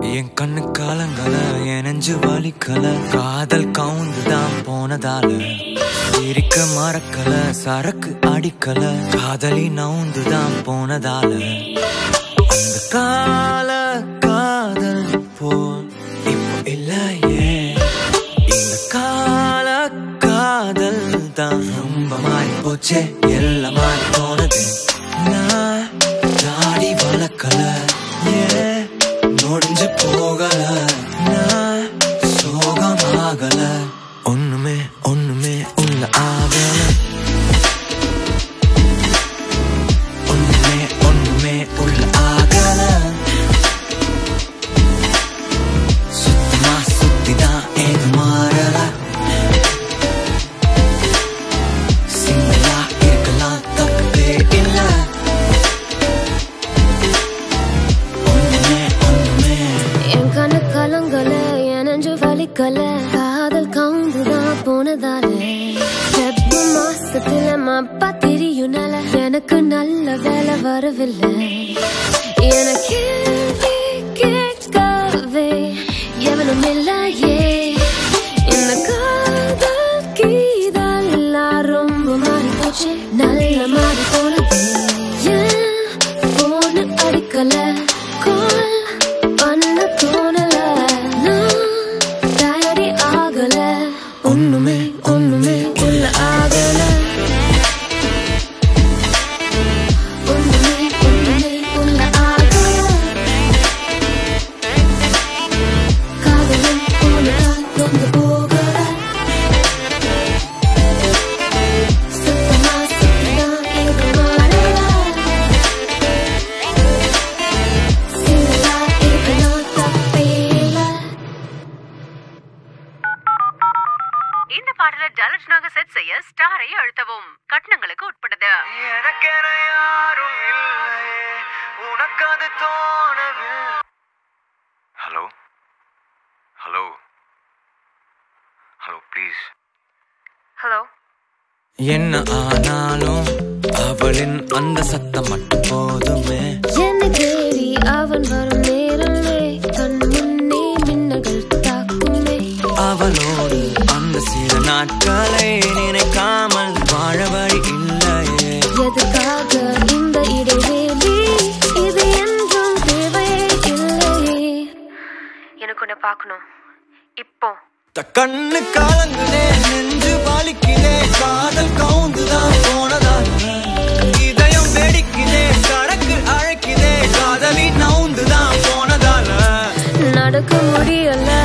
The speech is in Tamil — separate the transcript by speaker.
Speaker 1: என் கண்ணு காலங்கல என் நெஞ்சு வலிக்கல காதல் கவுந்துதான் போனதால சிரிக்க மறக்கல சரக்கு அடிக்கல காதலி நவுந்துதான் போனதால அந்த கால காதல் போல் இப்போ இல்லையே இந்த கால காதல் தான் ரொம்ப மாறி போச்சே எல்லாம் மாறி போனது நான் தாடி வளர்க்கல ஏன் முடிஞ்சு போகல நான் சோகமாகல ஒண்ணுமே ஒண்ணுமே உள்ள ஆகல ஒண்ணுமே ஒண்ணுமே உள்ள ஆகல சுத்தமா சுத்திதான் ஏது மாறல சிங்கிளா இருக்கலாம் தப்பே இல்ல ஒண்ணுமே ஒண்ணுமே
Speaker 2: என் கண்ணு கலங்கல என் நெஞ்சு வலிக்கல காதல் கவுந்துதான் போனதால செப்பு மாசத்துல மப்பா திரியுனால எனக்கு நல்ல வேலை வரவில்லை எனக்கு கேட்கவே எவனும் இல்லையே இந்த காதல் கீதெல்லாம் ரொம்ப மாறி போச்சு நல்ல மாறி போனது ஏன் போன அடிக்கல கால் பண்ண தோணல நான் டயர்டி ஆகல ஒண்ணுமே ஒண்ணுமே உள்ள ஆகல ஒண்ணுமே ஒண்ணுமே உள்ள ஆகல காதலும் போனதால் நொந்து போகல சுத்தமா சுத்தினா ஏதோ மாறல சிங்களா இருக்கணும் தப்பே இல்லை
Speaker 3: இந்த பாடல டலட்னாக செட் செய்ய ஸ்டாரை அழுத்தவும் கட்டணங்களுக்கு உட்பட்டது
Speaker 1: எனக்கென யாரும் இல்லையே உனக்கு அது தோணவில்லை hello hello hello please
Speaker 3: hello
Speaker 1: என்ன ஆனாலும் அவளின் அந்த சத்தம் மட்டும் போதுமே
Speaker 2: என்னை தேடி அவன் வரும் நேரமே கண் முன்னே மின்னல்கள் தாக்குமே
Speaker 1: அவளோடு அந்த சில நாட்களை நினைக்காமல் வாழ வழி இல்லையே
Speaker 2: எதுக்காக இந்த இடைவேளி இது என்றும் தேவையே இல்லையே
Speaker 3: எனக்கு உன்னை பார்க்கணும் இப்போ
Speaker 1: த கண்ணு கலங்குதே நெஞ்சு வலிக்குதே காதல் கவுந்துதான் போனதால் இதயம் வெடிக்குதே கணக்கு அழைக்குதே காதலி நவுந்துதான் போனதால
Speaker 2: நடக்க முடியல